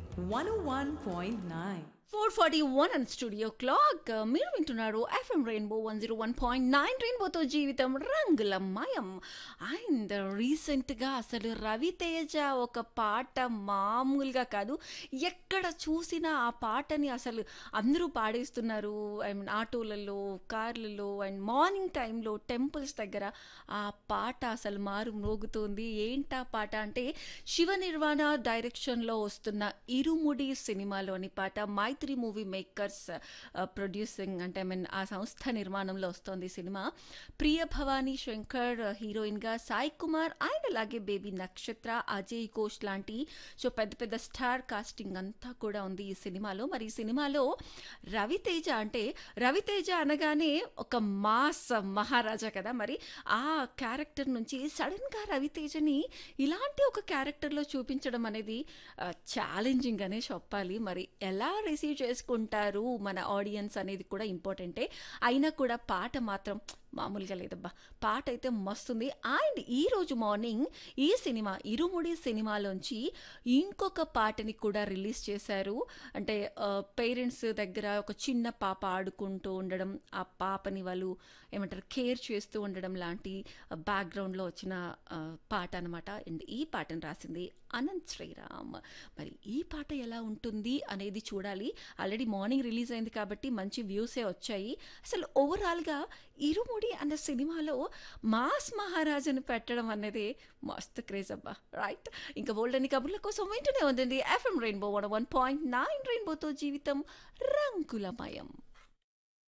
101.9. Four forty one and studio clock మీరు వింటున్నారు FM Rainbow one zero one point nine రెయిన్బోతో జీవితం రంగుల మయం అండ్ రీసెంట్గా అసలు రవితేజ ఒక పాట మామూలుగా కాదు ఎక్కడ చూసినా ఆ పాటని అసలు అందరూ పాడేస్తున్నారు ఐ మీన్ ఆటోలలో కార్లలో అండ్ మార్నింగ్ టైంలో టెంపుల్స్ దగ్గర ఆ పాట అసలు మారు మ్రోగుతోంది ఏంటా పాట అంటే శివ నిర్వాణ డైరెక్షన్లో వస్తున్న ఇరుముడి సినిమాలోని పాట మైత్రి మూవీ మేకర్స్ ప్రొడ్యూసింగ్ అంటే ఐ మీన్ ఆ సంస్థ నిర్మాణంలో వస్తోంది ఈ సినిమా ప్రియ భవానీ శంకర్ హీరోయిన్గా సాయి కుమార్ అండ్ అలాగే బేబీ నక్షత్ర అజయ్ ఘోష్ లాంటి సో పెద్ద పెద్ద స్టార్ కాస్టింగ్ అంతా కూడా ఉంది ఈ సినిమాలో మరి ఈ సినిమాలో రవితేజ అంటే రవితేజ అనగానే ఒక మాస్ మహారాజా కదా మరి ఆ క్యారెక్టర్ నుంచి సడన్గా రవితేజని ఇలాంటి ఒక క్యారెక్టర్లో చూపించడం అనేది ఛాలెంజింగ్ అనే చెప్పాలి మరి ఎలా రిసీవ్ చేసుకుంటారు మన ఆడియన్స్ అనేది కూడా ఇంపార్టెంటే అయినా కూడా పాట మాత్రం మామూలుగా లేదబ్బా పాట అయితే మస్తుంది అండ్ ఈరోజు మార్నింగ్ ఈ సినిమా ఇరుముడి సినిమాలోంచి ఇంకొక పాటని కూడా రిలీజ్ చేశారు అంటే పేరెంట్స్ దగ్గర ఒక చిన్న పాప ఆడుకుంటూ ఉండడం ఆ పాపని వాళ్ళు ఏమంటారు కేర్ చేస్తూ ఉండడం లాంటి బ్యాక్గ్రౌండ్లో వచ్చిన ఆ, పాట అనమాట అండ్ ఈ పాటను రాసింది అనంత్ శ్రీరామ్ మరి ఈ పాట ఎలా ఉంటుంది అనేది చూడాలి ఆల్రెడీ మార్నింగ్ రిలీజ్ అయింది కాబట్టి మంచి వ్యూసే వచ్చాయి అసలు ఓవరాల్గా ఇరుముడి అన్న సినిమాలో మాస్ మహారాజును పెట్టడం అనేది మస్తు క్రేజ్ అబ్బా రైట్ ఇంకా బోల్డ్ అని కబుర్ల కోసం వింటూనే ఉందండి FM Rainbow one one point nine రెయిన్బోతో జీవితం రంగులమయం